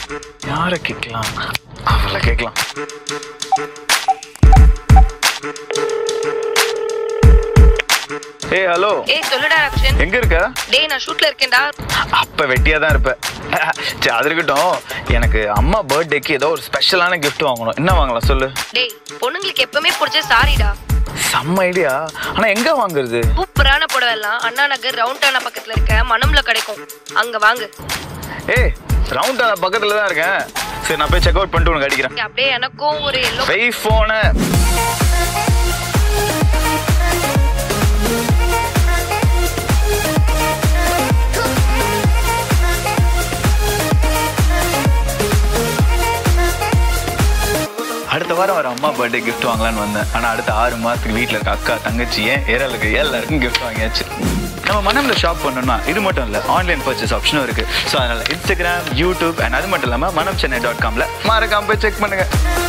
யாரை கேட்கலாம் அவளை கேட்கலாம் ஏய் ஹலோ ஏய் சொல்லுடா ரக்ஷன் எங்க இருக்க டேய் நான் ஷூட்ல இருக்கேன்டா அப்ப வெட்டியா தான் இருப்ப சரி அது இருக்கட்டும் எனக்கு அம்மா பர்த்டேக்கு ஏதோ ஒரு ஸ்பெஷலான gift வாங்கணும் என்ன வாங்கலாம் சொல்லு டேய் பொண்ணுங்களுக்கு எப்பவுமே பிடிச்ச சாரிடா செம்ம ஐடியா ஆனா எங்க வாங்குறது சூப்பரான புடவை எல்லாம் அண்ணா நகர் ரவுண்ட் அண்ணா பக்கத்துல இருக்க மணம்ல கிடைக்கும் அங்க வாங்கு ஏய் ரவுண்ட் பக்கத்துல தான் இருக்கேன் சரி நான் போய் செக் அவுட் பண்ணிட்டு உனக்கு அடிக்கிறேன் இங்க அப்படியே எனக்கும் ஒரு எல்லோ வெய் போன அடுத்த வாரம் ஒரு அம்மா பர்த்டே கிஃப்ட் வாங்கலாம்னு வந்தேன் ஆனா அடுத்த ஆறு மாசத்துக்கு வீட்ல இருக்க அக்கா தங்கச்சி ஏன் ஏரியாலுக்கு எல்லாருக்கும் கிஃப்ட் வாங்கியாச்சு நம்ம மனம்ல ஷாப் பண்ணணும்னா இது மட்டும் இல்ல ஆன்லைன் பர்ச்சேஸ் ஆப்ஷனும் இருக்கு ஸோ அதனால இன்ஸ்டாகிராம் யூடியூப் அண்ட் அது மட்டும் இல்லாம மனம் சென்னை டாட் காம்ல மறக்காம போய் செக் பண்ணுங்க